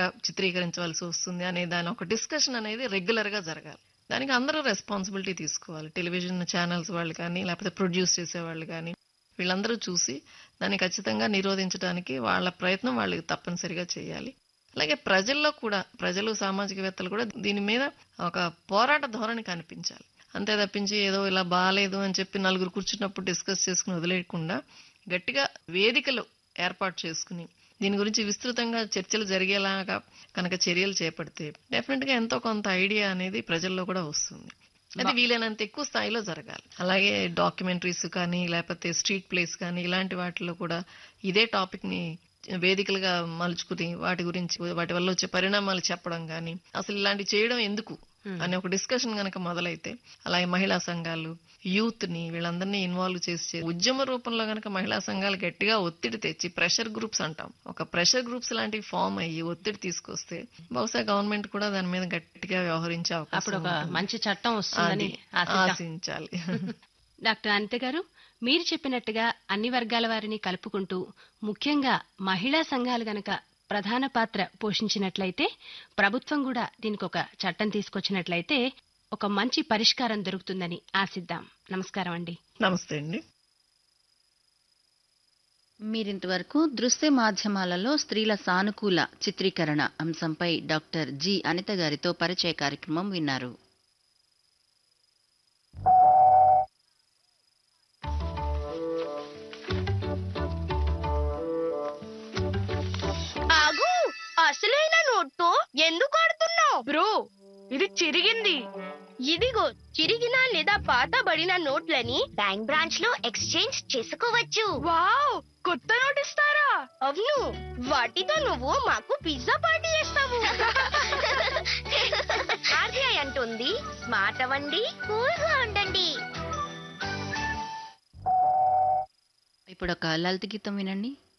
విధంగా చిత్రీకరించవలసి వస్తుంది అనే దాని ఒక డిస్కషన్ అనేది రెగ్యులర్ గా జరగాలి దానికి అందరూ రెస్పాన్సిబిలిటీ తీసుకోవాలి టెలివిజన్ ఛానల్స్ వాళ్ళు కానీ లేకపోతే ప్రొడ్యూస్ చేసే వాళ్ళు కానీ వీళ్ళందరూ చూసి దాన్ని ఖచ్చితంగా నిరోధించడానికి వాళ్ళ ప్రయత్నం వాళ్ళు తప్పనిసరిగా చేయాలి అలాగే ప్రజల్లో కూడా ప్రజలు సామాజికవేత్తలు కూడా దీని మీద ఒక పోరాట ధోరణి కనిపించాలి అంతే తప్పించి ఏదో ఇలా బాగాలేదు అని చెప్పి నలుగురు కూర్చున్నప్పుడు డిస్కస్ చేసుకుని వదిలేయకుండా గట్టిగా వేదికలు ఏర్పాటు చేసుకుని దీని గురించి విస్తృతంగా చర్చలు జరిగేలాగా కనుక చర్యలు చేపడితే డెఫినెట్ గా ఎంతో కొంత ఐడియా అనేది ప్రజల్లో కూడా వస్తుంది అది వీలైనంత ఎక్కువ స్థాయిలో జరగాలి అలాగే డాక్యుమెంటరీస్ కానీ లేకపోతే స్ట్రీట్ ప్లేస్ కానీ ఇలాంటి వాటిలో కూడా ఇదే టాపిక్ ని వేదికలుగా మలుచుకుని వాటి గురించి వాటి వల్ల వచ్చే పరిణామాలు చెప్పడం కానీ అసలు ఇలాంటి చేయడం ఎందుకు అనే ఒక డిస్కషన్ గనక మొదలైతే అలాగే మహిళా సంఘాలు యూత్ ని వీళ్ళందరినీ ఇన్వాల్వ్ చేసి ఉద్యమ రూపంలో గనక మహిళా సంఘాలు గట్టిగా ఒత్తిడి తెచ్చి ప్రెషర్ గ్రూప్స్ అంటాం ఒక ప్రెషర్ గ్రూప్స్ లాంటివి ఫామ్ అయ్యి ఒత్తిడి తీసుకొస్తే బహుశా గవర్నమెంట్ కూడా దాని మీద గట్టిగా వ్యవహరించే అప్పుడు అవకాశం ఒక ఉంటుంది. మంచి చట్టం వస్తుందని అది ఆశిద్దాం. ఆశించాలి డాక్టర్ అనిత గారు మీరు చెప్పినట్టుగా అన్ని వర్గాల వారిని కలుపుకుంటూ ముఖ్యంగా మహిళా సంఘాలు గనక ప్రధాన పాత్ర పోషించినట్లయితే ప్రభుత్వం కూడా దీనికి ఒక చట్టం తీసుకొచ్చినట్లయితే ఒక మంచి పరిష్కారం దొరుకుతుందని ఆశిద్దాం నమస్కారం అండి నమస్తే అండి మీరింతవరకు దృశ్య మాధ్యమాలలో స్త్రీల సానుకూల చిత్రీకరణ అంశంపై డాక్టర్ జి అనిత గారితో పరిచయ కార్యక్రమం విన్నారు ఆగు అసలైన నోట్తో ఎందుకు ఆడుతున్నావు బ్రో ఇది చిరిగింది ఇదిగో చిరిగిన లేదా పాతబడిన నోట్లని బ్యాంక్ బ్రాంచ్ లో ఎక్స్చేంజ్ చేసుకోవచ్చు వావ్ కొత్త నోట్ ఇస్తారా అవును వాటితో నువ్వు మాకు పిజ్జా పార్టీ చేస్తావు ఆర్బీఐ అంటుంది స్మార్ట్ అవ్వండి కూల్ గా ఉండండి ఇప్పుడు ఒక లలిత గీతం వినండి